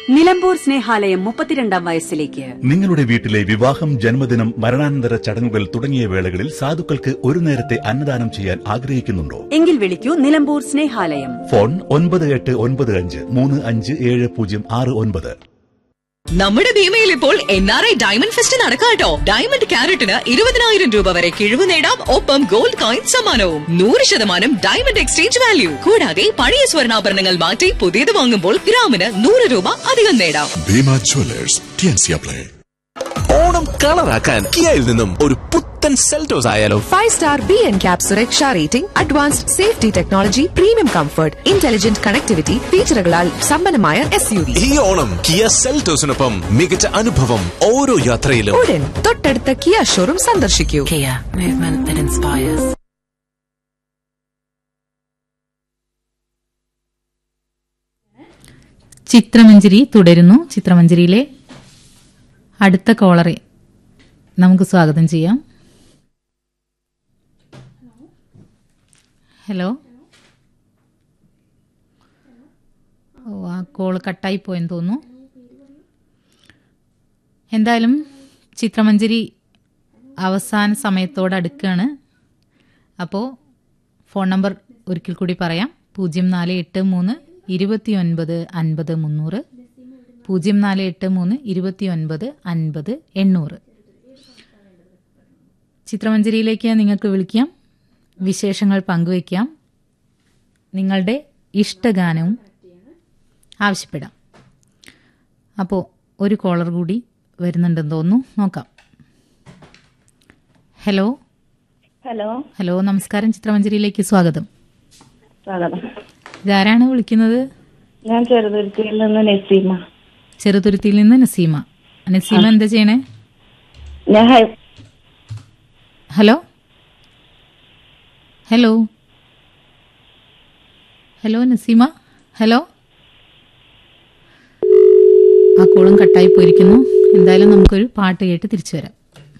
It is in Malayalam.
നിലമ്പൂർ സ്നേഹാലയം മുപ്പത്തിരണ്ടാം വയസ്സിലേക്ക് നിങ്ങളുടെ വീട്ടിലെ വിവാഹം ജന്മദിനം മരണാനന്തര ചടങ്ങുകൾ തുടങ്ങിയ വേളകളിൽ സാധുക്കൾക്ക് ഒരു നേരത്തെ അന്നദാനം ചെയ്യാൻ ആഗ്രഹിക്കുന്നുണ്ടോ എങ്കിൽ വിളിക്കൂ നിലമ്പൂർ സ്നേഹാലയം ഫോൺ ഒൻപത് എട്ട് ഒൻപത് അഞ്ച് മൂന്ന് അഞ്ച് ഏഴ് പൂജ്യം ആറ് ഒൻപത് നമ്മുടെ ഭീമയിൽ ഇപ്പോൾ N R I diamond fest നടക്കാട്ടോ ഡയമണ്ട് ക്യാരറ്റിന് ഇരുപതിനായിരം രൂപ വരെ കിഴിവ് നേടാം ഒപ്പം ഗോൾഡ് കോയിൻ സമ്മാനവും നൂറ് ശതമാനം ഡയമണ്ട് എക്സ്ചേഞ്ച് വാല്യൂ കൂടാതെ പഴയ സ്വർണ്ണാഭരണങ്ങൾ മാറ്റി പുതിയത് വാങ്ങുമ്പോൾ ഗ്രാമിന് നൂറ് രൂപ അധികം നേടാം ഭീമ ജ്വല്ലേഴ്സ് ടിയൻസിയ പ്ലേ ഓണം കളറാക്കാൻ കിയയിൽ നിന്നും ഒരു പുത്തൻ സെൽറ്റോസ് ആയാലോ five star B N cap സുരക്ഷ rating advanced safety technology premium comfort intelligent connectivity ഫീച്ചറുകളാൽ സമ്പന്നമായ എസ് യു വി ഈ ഓണം കിയ സെൽറ്റോസിനൊപ്പം മികച്ച അനുഭവം ഓരോ യാത്രയിലും ഉടൻ തൊട്ടടുത്ത കിയ ഷോറൂം സന്ദർശിക്കൂ Kia, movement that inspires. Chitramanjari തുടരുന്നു ചിത്രമഞ്ജരിയിലെ അടുത്ത കോളറെ നമുക്ക് സ്വാഗതം ചെയ്യാം ഹലോ ഓ ആ കോള് കട്ടായി പോയെന്ന് തോന്നുന്നു എന്തായാലും ചിത്രമഞ്ജരി അവസാന സമയത്തോട് അടുക്കുകയാണ് അപ്പോൾ ഫോൺ നമ്പർ ഒരിക്കൽ കൂടി പറയാം പൂജ്യം നാല് എട്ട് മൂന്ന് ഇരുപത്തി ഒൻപത് അൻപത് മുന്നൂറ് പൂജ്യം നാല് എട്ട് മൂന്ന് ഇരുപത്തി ഒൻപത് അൻപത് എണ്ണൂറ് ചിത്രമഞ്ജരിയിലേക്ക് നിങ്ങൾക്ക് വിളിക്കാം വിശേഷങ്ങൾ പങ്കുവയ്ക്കാം നിങ്ങളുടെ ഇഷ്ടഗാനവും ആവശ്യപ്പെടാം അപ്പോൾ ഒരു കോളർ കൂടി വരുന്നുണ്ടെന്ന് തോന്നുന്നു നോക്കാം ഹലോ ഹലോ ഹലോ നമസ്കാരം ചിത്രമഞ്ജരിയിലേക്ക് സ്വാഗതം സ്വാഗതം ഇതാരാണ് വിളിക്കുന്നത് ഞാൻ ചെറുതുരുത്തിയിൽ നിന്ന് നസീമ ചെറുതുരുത്തിയിൽ നിന്ന് നസീമ നസീമ എന്താ ചെയ്യണേ ഞാൻ ഹൈ- hello hello hello Naseema hello ആ കോളും കട്ടായി പോയിരിക്കുന്നു എന്തായാലും നമുക്കൊരു പാട്ട് കേട്ട് തിരിച്ചു വരാം